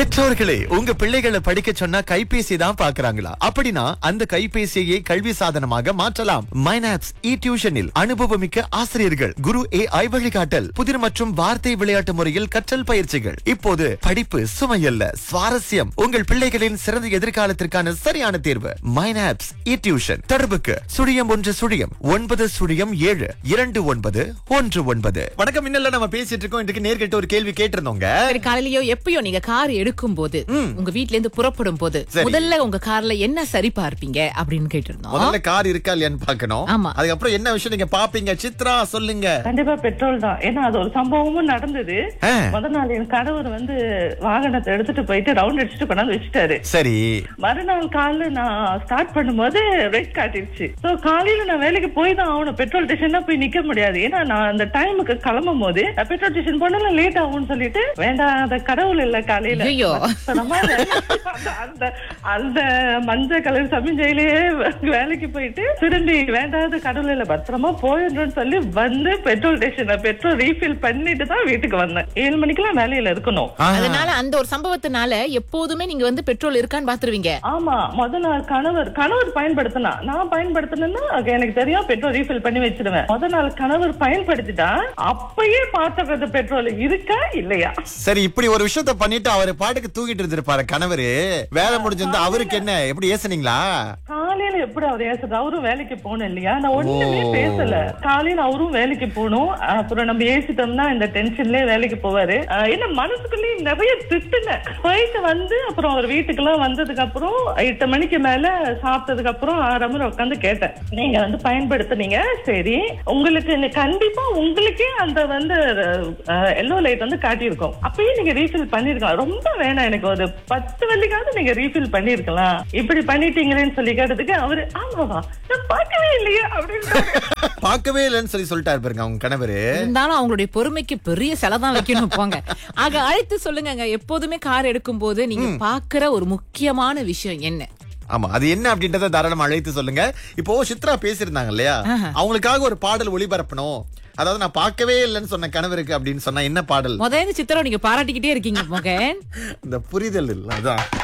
பெற்றோர்களே உங்க பிள்ளைகளை படிக்க சொன்னா கைபேசி தான் பாக்குறாங்களா அப்படின்னா அந்த கைபேசியை கல்வி சாதனமாக மாற்றலாம் மைனாப்ஸ் இ டியூஷனில் அனுபவமிக்க ஆசிரியர்கள் குரு ஏ ஐ வழிகாட்டல் புதிர் மற்றும் வார்த்தை விளையாட்டு முறையில் கற்றல் பயிற்சிகள் இப்போது படிப்பு சுமையல்ல சுவாரஸ்யம் உங்கள் பிள்ளைகளின் சிறந்த எதிர்காலத்திற்கான சரியான தேர்வு மைனாப்ஸ் இ டியூஷன் தொடர்புக்கு சுழியம் ஒன்று சுழியம் ஒன்பது சுழியம் ஏழு இரண்டு ஒன்பது ஒன்று ஒன்பது வணக்கம் இன்னல்ல நம்ம பேசிட்டு இருக்கோம் இன்றைக்கு நேர்கிட்ட ஒரு கேள்வி கேட்டிருந்தோங்க சரி காலையிலயோ எப்பயோ நீங்க கார் எடுக்கும் போது உங்க வீட்ல இருந்து புறப்படும் போது சரி. முதல்ல உங்க கார்ல என்ன சரி பார்ப்பீங்க அப்படின்னு கேட்டிருந்தோம் முதல்ல கார் இருக்கா இல்லையான்னு பார்க்கணும் ஆமா. அதுக்கப்புறம் என்ன விஷயம் நீங்க பாப்பீங்க சித்ரா சொல்லுங்க கண்டிப்பா பெட்ரோல் தான் ஏன்னா அது ஒரு சம்பவமும் நடந்தது ஆ. முத நாள் என் கணவர் வந்து வாகனத்தை எடுத்துட்டு போயிட்டு ரவுண்ட் அடிச்சுட்டு கொண்டாந்து வச்சுட்டாரு சரி மறுநாள் காலைல நான் ஸ்டார்ட் பண்ணும்போது ரெட் காட்டிடுச்சு சோ காலையில நான் வேலைக்கு போய் தான் ஆகணும் பெட்ரோல் ஸ்டேஷன் போய் நிக்க முடியாது ஏன்னா நான் அந்த டைமுக்கு கிளம்பும் போது பெட்ரோல் ஸ்டேஷன் போனாலும் லேட் ஆகும்னு சொல்லிட்டு வேண்டாம் அந்த கடவுள் இல்ல காலையில ஐயோ. பத்திரமா அந்த- அந்த அந்த மஞ்சள் கலர் சமிஞ்சையிலேயே வேலைக்கு போயிட்டு திரும்பி வேண்டாத கடவுள் இல்ல பத்திரமா போயிடணும்னு சொல்லி வந்து பெட்ரோல் ஸ்டேஷன்ல பெட்ரோல் ரீஃபில் பண்ணிட்டு தான் வீட்டுக்கு வந்தேன் ஏழு மணிக்கெல்லாம் வேலையில இருக்கணும் ஆஹா. அதனால அந்த ஒரு சம்பவத்தினால எப்போதுமே நீங்க வந்து பெட்ரோல் இருக்கான்னு பாத்துருவீங்க ஆமா முதல் நாள் கணவர் கணவர் பயன்படுத்தினா நான் பயன்படுத்தினேன்னா எனக்கு தெரியும் பெட்ரோல் ரீஃபில் பண்ணி வச்சிடுவேன் முதல் நாள் கணவர் பயன்படுத்திட்டா அப்பயே பாத்துறது பெட்ரோல் இருக்கா இல்லையா சரி இப்படி ஒரு விஷயத்த பண்ணிட்டு அவர் பாட்டுக்கு தூக்கிட்டு இருந்திருப்பாரு கணவரு வேலை முடிஞ்சிருந்தா அவருக்கு என்ன எப்படி ஏசுனீங்களா காலையில எப்படி அவர் ஏசுறது அவரும் வேலைக்கு போகணும் இல்லையா நான் ஒண்ணுமே ஓ. பேசல காலையில அவரும் வேலைக்கு போகணும் அப்புறம் நம்ம ஏசிட்டோம்னா இந்த டென்ஷன்லயே வேலைக்கு போவாரு அஹ் என்ன மனசுக்குள்ளேயே நிறைய திட்டுன போயிட்டு வந்து அப்புறம் அவர் வீட்டுக்கெல்லாம் வந்ததுக்கு அப்புறம் எட்டு மணிக்கு மேல சாப்பிட்டதுக்கு அப்புறம் ஆறு மணி உட்காந்து கேட்டேன் நீங்க வந்து பயன்படுத்துனீங்க சரி உங்களுக்கு இன்னி- கண்டிப்பா உங்களுக்கே அந்த வந்து எல்லோ லைட் வந்து காட்டியிருக்கோம் அப்பயும் நீங்க ரீஃபில் பண்ணிருக்கலாம் ரொம்ப வேணாம் எனக்கு ஒரு பத்து வெள்ளிக்காவது நீங்க ரீஃபில் பண்ணிருக்கலாம் இப்படி பண்ணிட்டீங்களேன்னு சொல்லி கேட்டதுக்கு அவரு ஆமாவா நான் பார்க்கவே இல்லையே அப்படின்னு பார்க்கவே இல்லைன்னு சொல்லி சொல்லிட்டாரு பாருங்க அவங்க கணவரு இருந்தாலும் அவங்களுடைய பொறுமைக்கு பெரிய செலதான் வைக்கணும் போங்க ஆக அழைத்து சொல்லுங்க எப்போதுமே கார் எடுக்கும் போது நீங்க பாக்குற ஒரு முக்கியமான விஷயம் என்ன ஆமா அது என்ன அப்படின்றத தாராளமா அழைத்து சொல்லுங்க இப்போ சித்ரா பேசியிருந்தாங்க இல்லையா அவங்களுக்காக ஒரு பாடல் ஒளிபரப்பணும் அதாவது நான் பார்க்கவே இல்லைன்னு சொன்ன கணவருக்கு அப்படின்னு சொன்னா என்ன பாடல் முதல்ல சித்திரம் நீங்க பாராட்டிக்கிட்டே இருக்கீங்க மகன் இந்த புரிதல் இல்ல அதான்